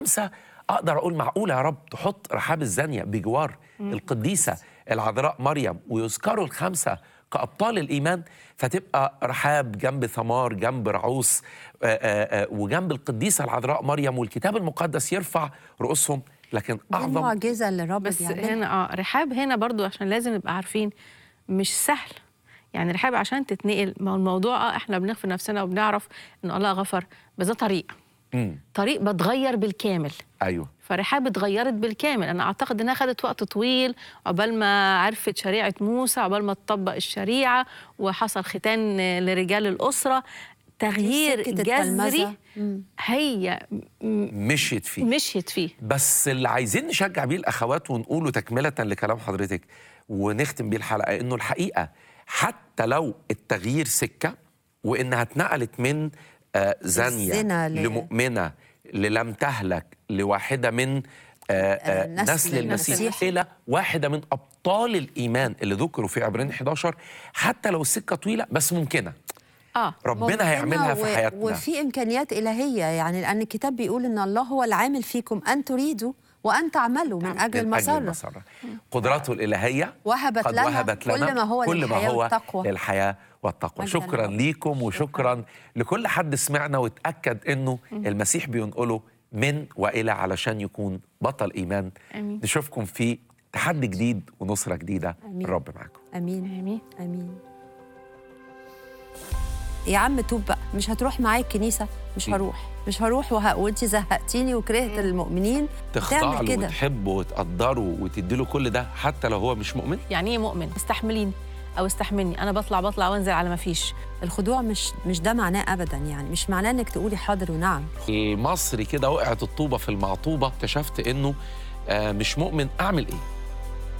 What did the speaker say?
خمسة أقدر أقول معقولة يا رب تحط رحاب الزانية بجوار القديسة العذراء مريم ويذكروا الخمسة كأبطال الإيمان فتبقى رحاب جنب ثمار جنب رعوس آه، آه، آه، وجنب القديسة العذراء مريم والكتاب المقدس يرفع رؤوسهم لكن دي أعظم المعجزه اللي الرب بس بيعملها هنا اه رحاب هنا برضو عشان لازم نبقى عارفين مش سهل يعني رحاب عشان تتنقل ما هو الموضوع اه احنا بنغفر نفسنا وبنعرف ان الله غفر بس ده طريق مم. طريق بتغير بالكامل أيوه فرحاب اتغيرت بالكامل انا اعتقد انها خدت وقت طويل عقبال ما عرفت شريعه موسى عقبال ما تطبق الشريعه وحصل ختان لرجال الاسره تغيير سكة جذري التلمذة. مم. هي م- مشيت فيه مشيت فيه بس اللي عايزين نشجع بيه الاخوات ونقوله تكمله لكلام حضرتك ونختم بيه الحلقه انه الحقيقه حتى لو التغيير سكه وانها اتنقلت من آه، زانيه الزنا ل- لمؤمنه للم تهلك لواحده من آه، آه، نسل نسل المسيح المسيح. الى واحده من ابطال الايمان اللي ذكروا في عبرين 11 حتى لو السكه طويله بس ممكنه اه ربنا ممكنة هيعملها في و- حياتنا وفي امكانيات الهيه يعني لان الكتاب بيقول ان الله هو العامل فيكم ان تريدوا وان تعملوا من اجل من أجل المسره المسرة قدراته الإلهية وهبت قد لنا وهبت لنا كل ما هو كل ما للحياة هو والتقوى. للحياة والتقوى مجداً شكرا لله. ليكم وشكرا لكل حد سمعنا واتأكد أنه المسيح بينقله من وإلى علشان يكون بطل إيمان آمين. نشوفكم في تحدي جديد ونصرة جديدة آمين. الرب معكم امين امين امين يا عم توب بقى مش هتروح معايا الكنيسه مش هروح مش هروح وه... وانت زهقتيني وكرهت المؤمنين تخضع تعمل له كده وتحبه وتقدره وتدي له كل ده حتى لو هو مش مؤمن يعني ايه مؤمن استحمليني او استحملني انا بطلع بطلع وانزل على ما فيش الخضوع مش مش ده معناه ابدا يعني مش معناه انك تقولي حاضر ونعم المصري كده وقعت الطوبة في المعطوبة اكتشفت أنه آه، مش مؤمن أعمل إيه